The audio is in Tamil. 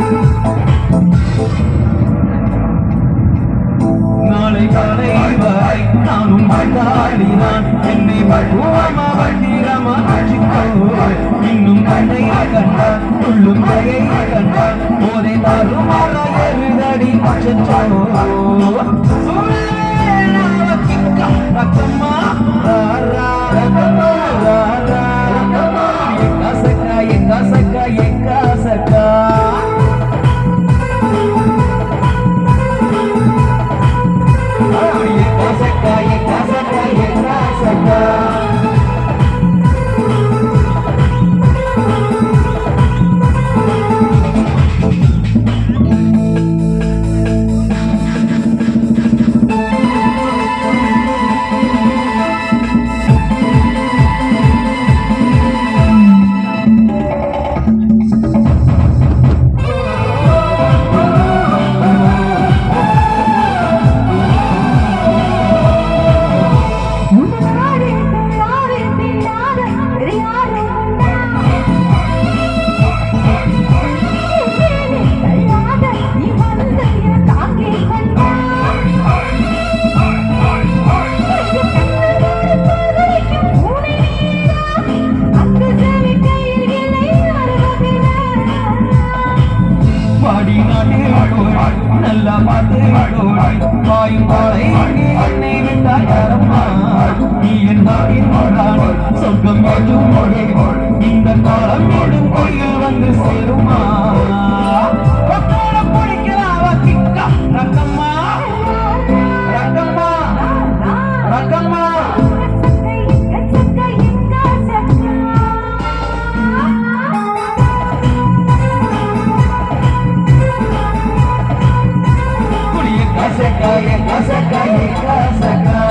நாளை காலை வரை நானும் காலினான் என்னை பக்குவமா வண்டிரமா இன்னும் கண்ணை கண்டான் துள்ளும் கையை கண்டான் போதை தாறுமாற எருதடி அச்சச்சோ ரத்தம்மா ராரா ரத்தம்மா ராரா ரத்தம்மா எக்கா சக்கா எக்கா சக்கா எக்கா சக்கா Yekasaka, yekasaka, yekasaka. முன்னாடி யாரு தெரியாத யாரும் தெரியாத நீ வந்து என் தாக்கி கண்டா அங்கு செவி கையில் இல்லை பாடி நாட்டில் நல்லா பார்த்து வாயும் பாலை என்னை விட்டாய் யாரம்மா நீ என் நாட்டின் ராணி சொர்க்கம் ஏற்றும் இந்த காலம் மீண்டும் கையில் வந்து சேருமா கொத்தோட பிடிக்கிறாவ கிக்கா ரக்கம்மா ரக்கம்மா ரக்கம்மா குடிய கசக்கா என் கசக்கா என் கசக்கா